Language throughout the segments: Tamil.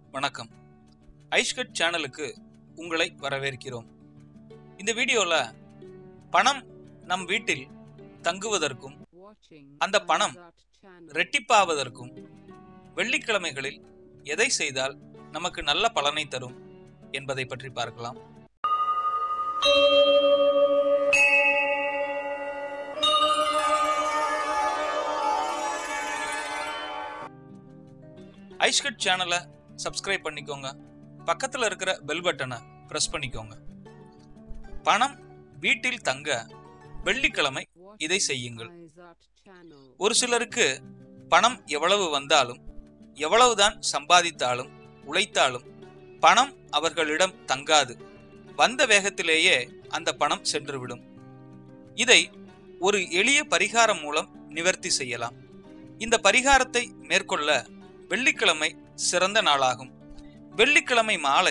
வணக்கம் ஐஷ்கட் சேனலுக்கு உங்களை வரவேற்கிறோம் இந்த வீடியோல பணம் நம் வீட்டில் தங்குவதற்கும் அந்த பணம் ரெட்டிப்பாவதற்கும் வெள்ளிக்கிழமைகளில் எதை செய்தால் நமக்கு நல்ல பலனை தரும் என்பதை பற்றி பார்க்கலாம் ஐஷ்கட் சேனலை சப்ஸ்கிரைப் பண்ணிக்கோங்க பக்கத்துல இருக்கிற பெல் பட்டனை பிரஸ் பண்ணிக்கோங்க பணம் வீட்டில் தங்க வெள்ளிக்கிழமை இதை செய்யுங்கள் ஒரு சிலருக்கு பணம் எவ்வளவு வந்தாலும் எவ்வளவுதான் சம்பாதித்தாலும் உழைத்தாலும் பணம் அவர்களிடம் தங்காது வந்த வேகத்திலேயே அந்த பணம் சென்றுவிடும் இதை ஒரு எளிய பரிகாரம் மூலம் நிவர்த்தி செய்யலாம் இந்த பரிகாரத்தை மேற்கொள்ள வெள்ளிக்கிழமை சிறந்த நாளாகும் வெள்ளிக்கிழமை மாலை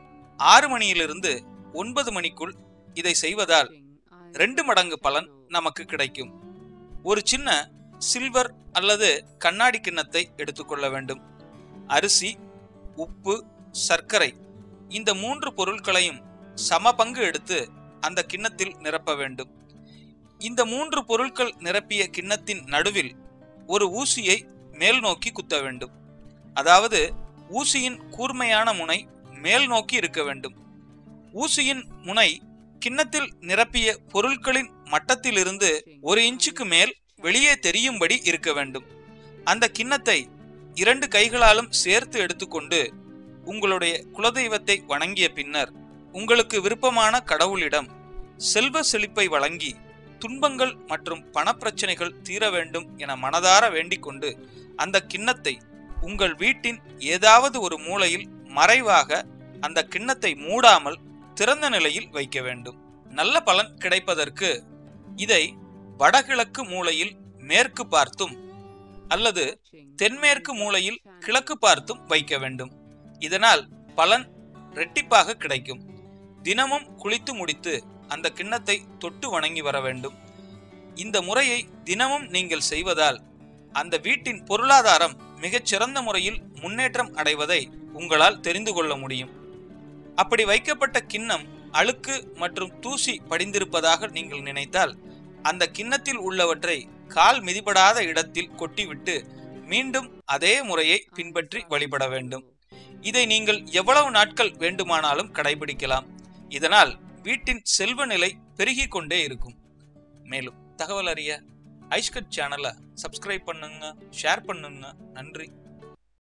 ஆறு மணியிலிருந்து ஒன்பது மணிக்குள் இதை செய்வதால் ரெண்டு மடங்கு பலன் நமக்கு கிடைக்கும் ஒரு சின்ன சில்வர் அல்லது கண்ணாடி கிண்ணத்தை எடுத்துக்கொள்ள வேண்டும் அரிசி உப்பு சர்க்கரை இந்த மூன்று பொருட்களையும் சம பங்கு எடுத்து அந்த கிண்ணத்தில் நிரப்ப வேண்டும் இந்த மூன்று பொருட்கள் நிரப்பிய கிண்ணத்தின் நடுவில் ஒரு ஊசியை மேல் நோக்கி குத்த வேண்டும் அதாவது ஊசியின் கூர்மையான முனை மேல் நோக்கி இருக்க வேண்டும் ஊசியின் முனை கிண்ணத்தில் நிரப்பிய பொருட்களின் மட்டத்திலிருந்து ஒரு இன்ச்சுக்கு மேல் வெளியே தெரியும்படி இருக்க வேண்டும் அந்த கிண்ணத்தை இரண்டு கைகளாலும் சேர்த்து எடுத்துக்கொண்டு உங்களுடைய குலதெய்வத்தை வணங்கிய பின்னர் உங்களுக்கு விருப்பமான கடவுளிடம் செல்வ செழிப்பை வழங்கி துன்பங்கள் மற்றும் பணப்பிரச்சனைகள் தீர வேண்டும் என மனதார வேண்டிக் கொண்டு அந்த கிண்ணத்தை உங்கள் வீட்டின் ஏதாவது ஒரு மூலையில் மறைவாக அந்த கிண்ணத்தை மூடாமல் திறந்த நிலையில் வைக்க வேண்டும் நல்ல பலன் கிடைப்பதற்கு இதை வடகிழக்கு மூலையில் மேற்கு பார்த்தும் அல்லது தென்மேற்கு மூலையில் கிழக்கு பார்த்தும் வைக்க வேண்டும் இதனால் பலன் ரெட்டிப்பாக கிடைக்கும் தினமும் குளித்து முடித்து அந்த கிண்ணத்தை தொட்டு வணங்கி வர வேண்டும் இந்த முறையை தினமும் நீங்கள் செய்வதால் அந்த வீட்டின் பொருளாதாரம் மிகச் சிறந்த முறையில் முன்னேற்றம் அடைவதை உங்களால் தெரிந்து கொள்ள முடியும் அப்படி வைக்கப்பட்ட கிண்ணம் அழுக்கு மற்றும் தூசி படிந்திருப்பதாக நீங்கள் நினைத்தால் அந்த கிண்ணத்தில் உள்ளவற்றை கால் மிதிபடாத இடத்தில் கொட்டிவிட்டு மீண்டும் அதே முறையை பின்பற்றி வழிபட வேண்டும் இதை நீங்கள் எவ்வளவு நாட்கள் வேண்டுமானாலும் கடைபிடிக்கலாம் இதனால் வீட்டின் செல்வ நிலை பெருகிக் கொண்டே இருக்கும் மேலும் தகவல் அறிய ஐஷ்கட் சேனலை சப்ஸ்கிரைப் பண்ணுங்க ஷேர் பண்ணுங்க நன்றி